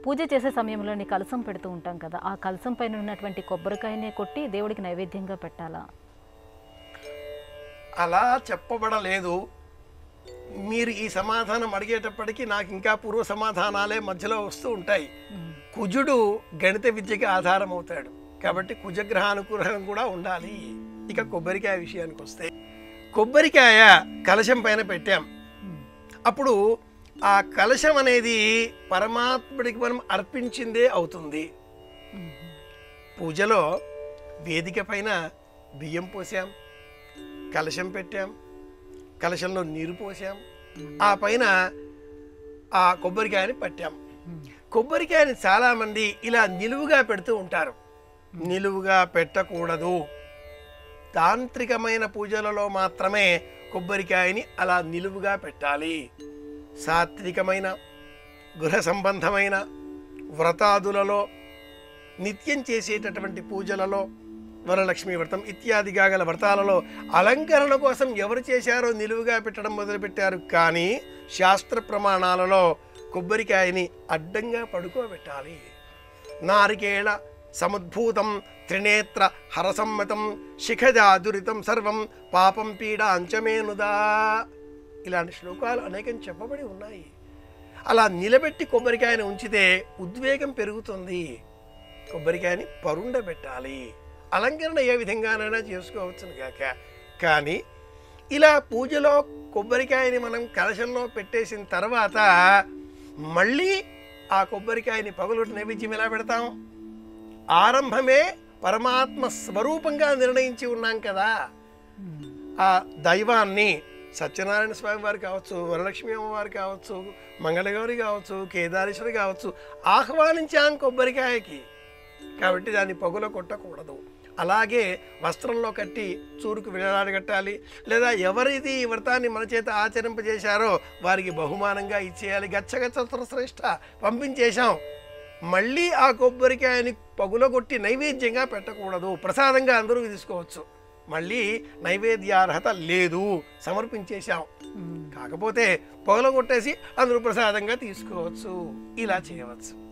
పూజ చేసే సమయంలోని కలసం పెడుతూ ఉంటాం కదా ఆ కలసం పైన ఉన్నటువంటి కొబ్బరికాయనే కొట్టి దేవుడికి నైవేద్యంగా పెట్టాలా అలా చెప్పబడలేదు మీరు ఈ సమాధానం అడిగేటప్పటికీ నాకు ఇంకా పూర్వ సమాధానాలే మధ్యలో వస్తూ ఉంటాయి కుజుడు గణిత విద్యకి ఆధారం అవుతాడు కాబట్టి కుజగ్రహానుగ్రహం కూడా ఉండాలి ఇక కొబ్బరికాయ విషయానికి వస్తే కొబ్బరికాయ కలశం పైన పెట్టాం అప్పుడు ఆ కలశం అనేది పరమాత్ముడికి మనం అర్పించిందే అవుతుంది పూజలో వేదిక పైన బియ్యం పోసాం కలశం పెట్టాం కలశంలో నీరు పోసాం ఆ పైన ఆ కొబ్బరికాయని పట్టాం కొబ్బరికాయని చాలామంది ఇలా నిలువుగా పెడుతూ ఉంటారు నిలువుగా పెట్టకూడదు తాంత్రికమైన పూజలలో మాత్రమే కొబ్బరికాయని అలా నిలువుగా పెట్టాలి సాత్వికమైన గృహ సంబంధమైన వ్రతాదులలో నిత్యం చేసేటటువంటి పూజలలో వరలక్ష్మి వ్రతం ఇత్యాదిగా గల వ్రతాలలో అలంకరణ కోసం ఎవరు చేశారో నిలువుగా పెట్టడం మొదలుపెట్టారు కానీ శాస్త్ర ప్రమాణాలలో కొబ్బరికాయని అడ్డంగా పడుకోబెట్టాలి నారికేళ సముద్భూతం త్రినేత్ర హరసమ్మతం శిఖజాదురితం సర్వం పాపం పీడ అంచమేనుదా ఇలాంటి శ్లోకాలు అనేకం చెప్పబడి ఉన్నాయి అలా నిలబెట్టి కొబ్బరికాయని ఉంచితే ఉద్వేగం పెరుగుతుంది కొబ్బరికాయని పరుండబెట్టాలి అలంకరణ ఏ విధంగానైనా చేసుకోవచ్చును గాక కానీ ఇలా పూజలో కొబ్బరికాయని మనం కలశంలో పెట్టేసిన తర్వాత మళ్ళీ ఆ కొబ్బరికాయని పగులుటి నైవేద్యం ఎలా పెడతాం ఆరంభమే పరమాత్మ స్వరూపంగా నిర్ణయించి ఉన్నాం కదా ఆ దైవాన్ని సత్యనారాయణ స్వామి వారు కావచ్చు వరలక్ష్మి అమ్మవారు కావచ్చు మంగళగౌరి కావచ్చు కేదారేశ్వరి కావచ్చు ఆహ్వానించాం కొబ్బరికాయకి కాబట్టి దాన్ని పొగలో కొట్టకూడదు అలాగే వస్త్రంలో కట్టి చూరుకు వేలాడగట్టాలి లేదా ఎవరిది ఈ వ్రతాన్ని మన చేత ఆచరింపజేశారో వారికి బహుమానంగా ఇచ్చేయాలి గచ్చగచ్చ శ్రేష్ట పంపించేశాం మళ్ళీ ఆ కొబ్బరికాయని పగులగొట్టి నైవేద్యంగా పెట్టకూడదు ప్రసాదంగా అందరూ తీసుకోవచ్చు మళ్ళీ నైవేద్యార్హత లేదు సమర్పించేశాం కాకపోతే పొగలగొట్టేసి అందరూ ప్రసాదంగా తీసుకోవచ్చు ఇలా చేయవచ్చు